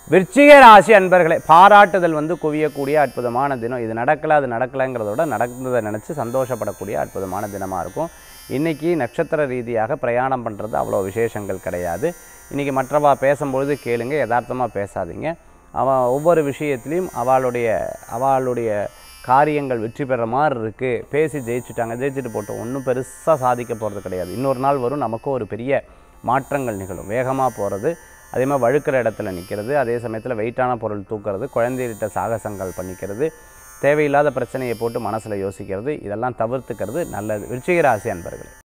விருச்சிக ராசி அன்பர்களே பாராட்டுதல் வந்து குவியக்கூடிய அற்புதமான தினம் இது நடக்கல அது நடக்கலைங்கிறத விட நடந்ததை நினச்சி சந்தோஷப்படக்கூடிய அற்புதமான தினமாக இருக்கும் இன்றைக்கி நட்சத்திர ரீதியாக பிரயாணம் பண்ணுறது அவ்வளோ விசேஷங்கள் கிடையாது இன்றைக்கி மற்றவா பேசும்பொழுது கேளுங்க யதார்த்தமாக பேசாதீங்க அவன் ஒவ்வொரு விஷயத்துலையும் அவளுடைய அவளுடைய காரியங்கள் வெற்றி பெற மாதிரி இருக்குது பேசி ஜெயிச்சுட்டாங்க ஜெயிச்சுட்டு போட்டோம் ஒன்றும் பெருசாக சாதிக்க போகிறது கிடையாது இன்னொரு நாள் வரும் நமக்கும் ஒரு பெரிய மாற்றங்கள் நிகழும் வேகமாக போகிறது அதே மாதிரி வழுக்கிற இடத்துல நிற்கிறது அதே சமயத்தில் வெயிட்டான பொருள் தூக்கிறது குழந்தைகிட்ட சாகசங்கள் பண்ணிக்கிறது தேவையில்லாத பிரச்சனையை போட்டு மனசில் யோசிக்கிறது இதெல்லாம் தவிர்த்துக்கிறது நல்லது விருச்சிக ராசி அன்பர்களே